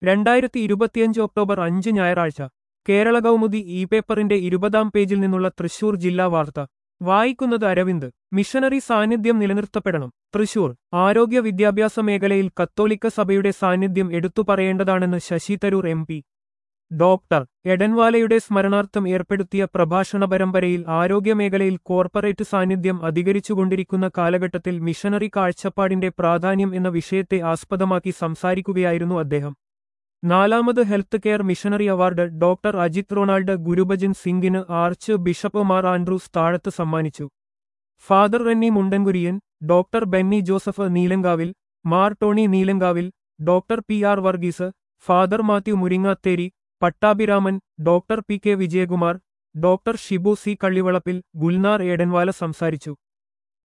രണ്ടായിരത്തി ഇരുപത്തിയഞ്ച് ഒക്ടോബർ അഞ്ച് ഞായറാഴ്ച കേരള കൗമുദി ഇ പേപ്പറിന്റെ ഇരുപതാം പേജിൽ നിന്നുള്ള തൃശൂർ ജില്ലാ വാർത്ത വായിക്കുന്നത് അരവിന്ദ് മിഷനറി സാന്നിധ്യം നിലനിർത്തപ്പെടണം തൃശൂർ ആരോഗ്യ വിദ്യാഭ്യാസ മേഖലയിൽ കത്തോലിക്ക സഭയുടെ സാന്നിധ്യം എടുത്തു പറയേണ്ടതാണെന്ന് Shashi Tharoor M P doctor എഡൻവാലയുടെ സ്മരണാർത്ഥം ഏർപ്പെടുത്തിയ പ്രഭാഷണ പരമ്പരയിൽ ആരോഗ്യമേഖലയിൽ കോർപ്പറേറ്റ് സാന്നിധ്യം അധികരിച്ചുകൊണ്ടിരിക്കുന്ന കാലഘട്ടത്തിൽ മിഷനറി കാഴ്ചപ്പാടിന്റെ പ്രാധാന്യം എന്ന വിഷയത്തെ ആസ്പദമാക്കി സംസാരിക്കുകയായിരുന്നു അദ്ദേഹം നാലാമത് health care missionary award doctor Ajith Ronald Gurubhajan സിംഗിന് ആർച്ച് ബിഷപ്പ് മാർ ആൻഡ്രൂസ് താഴത്ത് സമ്മാനിച്ചു father Renny Mundankurian doctor Benny Joseph Neelankavil Mar Tony Neelankavil doctor P R Varghese father Mathew Muringathery Pattabhiraman doctor P K Vijayakumar doctor Shibu C Kallivalappil Gulnar Edenwala സംസാരിച്ചു